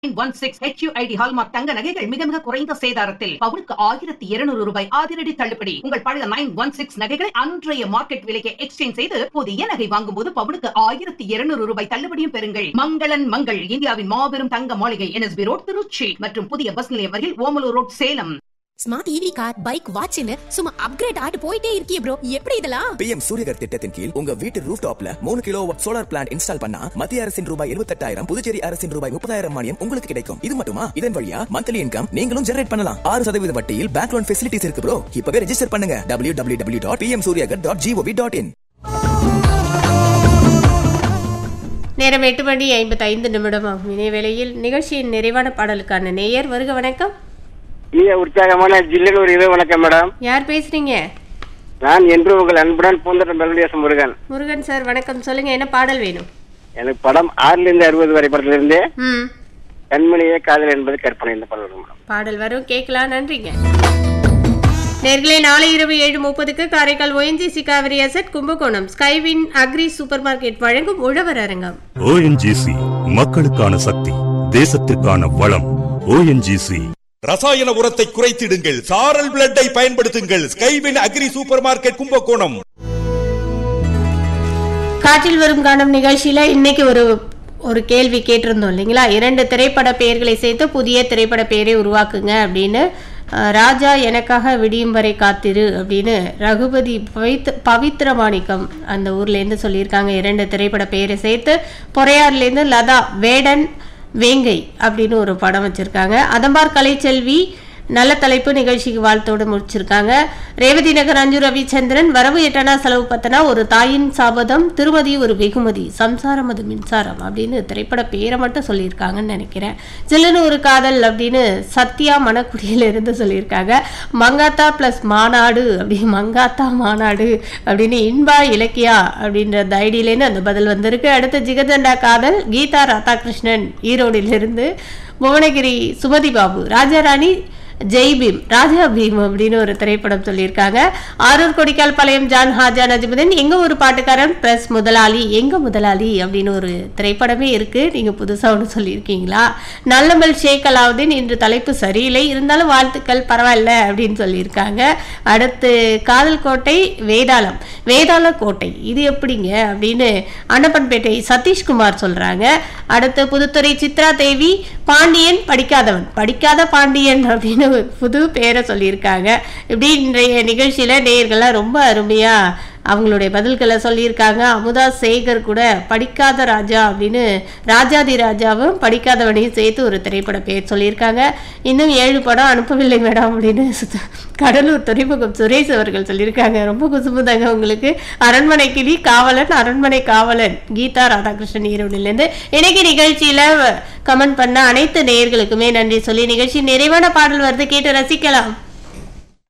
one six HUID hallmark தங்க நகைகள் மிக மிக குறைந்த சேதாரத்தில் பவுனுக்கு ஆயிரத்தி இருநூறு ரூபாய் அதிரடி தள்ளுபடி உங்கள் பழைய நைன் ஒன் சிக்ஸ் நகைகளை அன்றைய மார்க்கெட் விலைக்கு எக்ஸ்சேஞ்ச் செய்து புதிய நகை வாங்கும் போது பவுனுக்கு ஆயிரத்தி இருநூறு ரூபாய் தள்ளுபடியும் பெறுங்கள் மங்களன் மங்கள் இந்தியாவின் மாபெரும் தங்க மாளிகை என்எஸ்பி ரோட் திருச்சி மற்றும் புதிய பஸ் நிலையம் அருகில் Omalur road Salem smart EV car bike வாட்ச்னு சும்மா அப்கிரேட் ஆட்டு போயிட்டே இருக்கியே ப்ரோ எப்படி இதெல்லாம் பிஎம் சூரியகர் திட்டத்தின் கீழ் உங்க வீட்டு ரூஃப் டாப்ல மூணு கிலோ சோலார் பிளான்ட் இன்ஸ்டால் பண்ணா மத்திய அரசின் ரூபாய் எழுபத்தெட்டாயிரம் புதுச்சேரி அரசின் ரூபாய் முப்பதாயிரம் மானியம் உங்களுக்கு கிடைக்கும் இது மட்டுமா இதன் வழியா மந்த்லி இன்கம் நீங்களும் ஜெனரேட் பண்ணலாம் ஆறு சதவீத வட்டியில் பேங்க் லோன் ஃபெசிலிட்டிஸ் இருக்கு ப்ரோ இப்பவே ரெஜிஸ்டர் பண்ணுங்க W W W dot PM Suryaghar dot gov dot in நேரம் எட்டு மணி ஐம்பத்தைந்து நிமிடம் ஆகும் இணைய வேளையில் நிகழ்ச்சியின் நிறைவான பாடலுக்கான நேயர் வருக வணக்கம் இனிய உற்சாகமான ஜில்லுன்னு ஒரு இரவு வணக்கம் மேடம் யார் பேசுறீங்க நான் என்று உங்கள் அன்புடன் பூந்தரம் மெல்லியாசம் முருகன் முருகன் சார் வணக்கம் சொல்லுங்க என்ன பாடல் வேணும் எனக்கு படம் ஆறுல இருந்து அறுபது வரை படத்திலிருந்து ம் கண்மணியே காதல் என்பது கற்பனை இந்த படம் வரும் மேடம் பாடல் வரும் கேட்கலாம் நன்றிங்க நேர்களே நாளை இரவு ஏழு முப்பதுக்கு Karaikal ONGC Kaveri asset Kumbakonam Skywin agri supermarket வழங்கும் உழவர் அரங்கம் ஓஎன்ஜிசி மக்களுக்கான சக்தி தேசத்திற்கான வளம் ஓஎன்ஜிசி ரசாயன உரத்தை குறைத்திடுங்கள் சாரல் பிளட்டை பயன்படுத்துங்கள் Skywin agri supermarket Kumbakonam காற்றில் வரும் காணும் நிகழ்ச்சியில இன்னைக்கு ஒரு ஒரு கேள்வி கேட்டிருந்தோம் இல்லைங்களா இரண்டு திரைப்பட பெயர்களை சேர்த்து புதிய திரைப்பட பெயரை உருவாக்குங்க அப்படின்னு அஹ், ராஜா எனக்காக விடியும் வரை காத்திரு அப்படின்னு ரகுபதி பவித் பவித்ர மாணிக்கம் அந்த ஊர்லேருந்து சொல்லியிருக்காங்க இரண்டு திரைப்பட பெயரை சேர்த்து பொறையாறுலேருந்து லதா வேடன் வேங்கை அப்படின்னு ஒரு படம் வச்சுருக்காங்க அதம்பார் கலைச்செல்வி நல்ல தலைப்பு நிகழ்ச்சிக்கு வாழ்த்தோடு முடிச்சிருக்காங்க ரேவதி நகர் அஞ்சு ரவிச்சந்திரன் வரவு எட்டனா செலவு பத்தனா ஒரு தாயின் சாபதம் திருமதி ஒரு வெகுமதி சம்சாரம் அது மின்சாரம் அப்படின்னு திரைப்பட பேரை மட்டும் சொல்லியிருக்காங்கன்னு நினைக்கிறேன் சில்லுன்னு ஒரு காதல் அப்படின்னு சத்யா மணக்குடியில இருந்து சொல்லியிருக்காங்க மங்காத்தா ப்ளஸ் மாநாடு அப்படி மங்காத்தா மாநாடு அப்படின்னு இன்பா இலக்கியா அப்படின்ற அந்த ஐடியிலேருந்து அந்த பதில் வந்திருக்கு அடுத்து ஜிகதண்டா காதல் கீதா ராதாகிருஷ்ணன் ஈரோடிலிருந்து புவனகிரி சுமதி பாபு ராஜாராணி ஜெய் பீம் ராஜா பீம் அப்படின்னு ஒரு திரைப்படம் சொல்லியிருக்காங்க ஆரூர் கொடிக்கால் பாளையம் ஜான் ஹாஜா நஜிமுதீன் எங்க ஒரு பாட்டுக்காரன் பிளஸ் முதலாளி எங்க முதலாளி அப்படின்னு ஒரு திரைப்படமே இருக்கு நீங்க புதுசா ஒன்று சொல்லியிருக்கீங்களா நல்லமல் ஷேக் அலாவுதீன் இன்று தலைப்பு சரியில்லை இருந்தாலும் வாழ்த்துக்கள் பரவாயில்ல அப்படின்னு சொல்லியிருக்காங்க அடுத்து காதல் கோட்டை வேதாளம் வேதாள கோட்டை இது எப்படிங்க அப்படின்னு அன்னப்பன்பேட்டை சதீஷ்குமார் சொல்றாங்க அடுத்து புதுத்துறை சித்ரா தேவி பாண்டியன் படிக்காதவன் படிக்காத பாண்டியன் அப்படின்னு ஒரு புது பேரை சொல்லியிருக்காங்க இப்படி இன்றைய நிகழ்ச்சியில நேயர்கள்லாம் ரொம்ப அருமையா அவங்களுடைய பதில்களை சொல்லியிருக்காங்க அமுதா சேகர் கூட படிக்காத ராஜா அப்படின்னு ராஜாதி ராஜாவும் படிக்காதவனையும் சேர்த்து ஒரு திரைப்பட பேர் சொல்லியிருக்காங்க இன்னும் ஏழு படம் அனுப்பவில்லை மேடம் அப்படின்னு சுத்த- கடலூர் துறைமுகம் சுரேஷ் அவர்கள் சொல்லியிருக்காங்க ரொம்ப குசுமுதாங்க உங்களுக்கு அரண்மனை கிளி காவலன் அரண்மனை காவலன் கீதா ராதாகிருஷ்ணன் ஈரோடிலேருந்து இன்னைக்கு நிகழ்ச்சியில கமெண்ட் பண்ண அனைத்து நேயர்களுக்குமே நன்றி சொல்லி நிகழ்ச்சி நிறைவான பாடல் வருது கேட்டு ரசிக்கலாம்